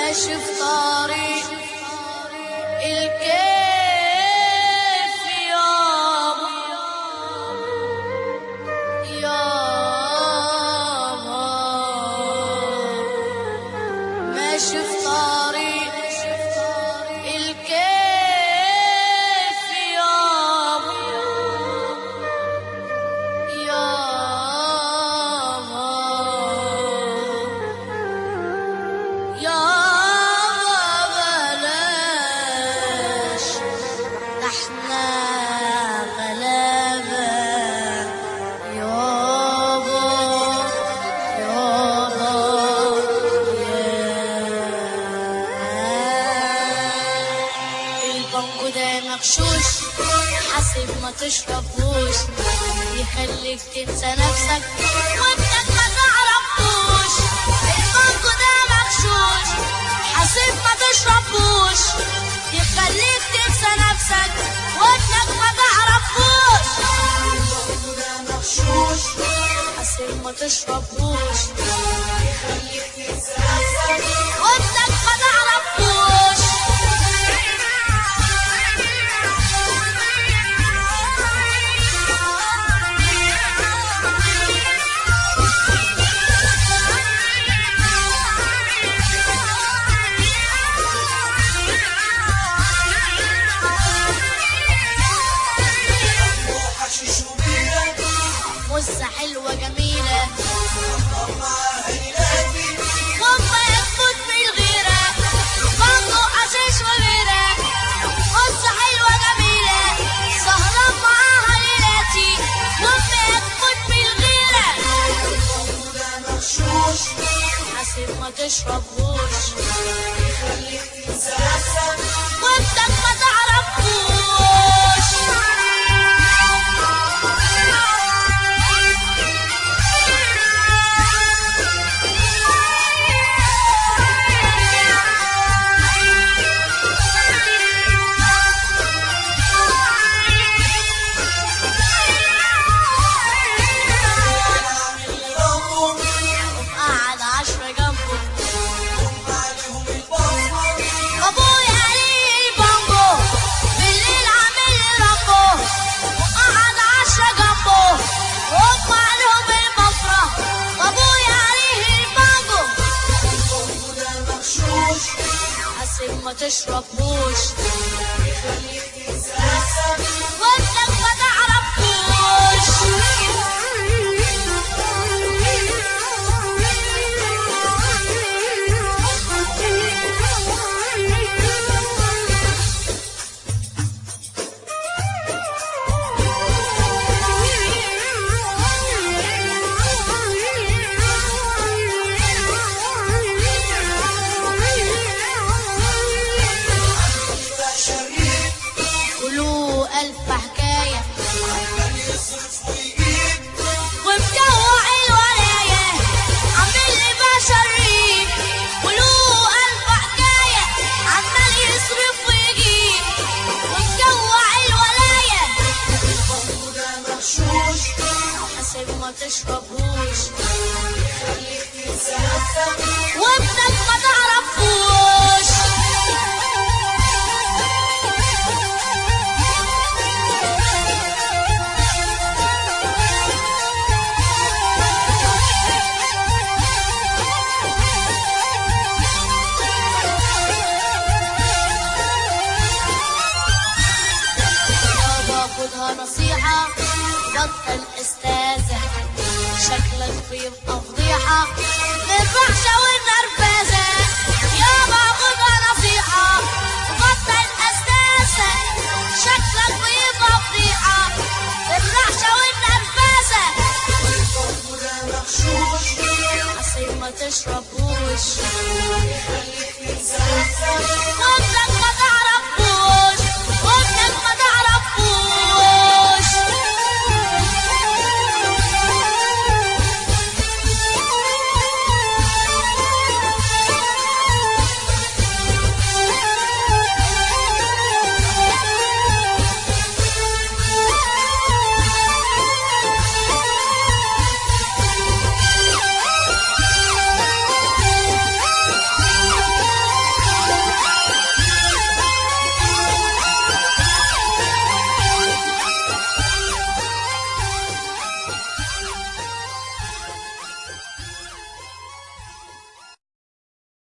ماشي في طريق الكيف يابا يابا ماشي في طريق الكيف يابا يابا يابا بلاش ده احنا غلابة يابا يابا يا البنجو ده مغشوش حاسب ما تشربوش يخليك تنسى نفسك وابنك ما تعرفوش البنجو ده مغشوش حاسب ما تشربوش يخليك تنسى نفسك وابنك ما تعرفوش البنجو ده مغشوش حاسب ما تشربوش يخليك تنسى نفسك وابنك ما تعرفوش حشيش وبيرة مزة حلوة جميلة معاها يلاقي وما يفوت بالغيرة بانجو حشيش وغيرة مزة حلوة جميلة سهران معاها ليلاتي وما يفوت بالغيرة وده مغشوش حاسب ما تشربوش يخليك تنسى نفسك وانتك ما تعرفوش عامل ربهم قاعد عشرة جنبه عليهم البصمة ابويا عليه البانجو بالليل عامل ربه وقعد عشرة جنبه وهم عليهم المفرح وابويا عليه البانجو وده مغشوش حاسب ما تشربوش يخليك تنسى نفسك وانتك ما تعرفوش يبقى شريك قولوا ألف حكاية عمال يصرف ويجيب ومجوع الولاية عامل لي بشريك قولوا ألف حكاية عمال يصرف ويجيب ومجوع الولاية وده مغشوش حاسب ما تشربوش يخليك تنسى نفسك وابنك ما تعرفوش يابا خدها نصيحة بطل استاذة شكلك بيبقى فضيحة بالرعشة والنرفزة يابا خدها نصيحة بطل استاذة شكلك بيبقى فضيحة بالرعشة والنرفزة وده مغشوش حسيب ما تشربوش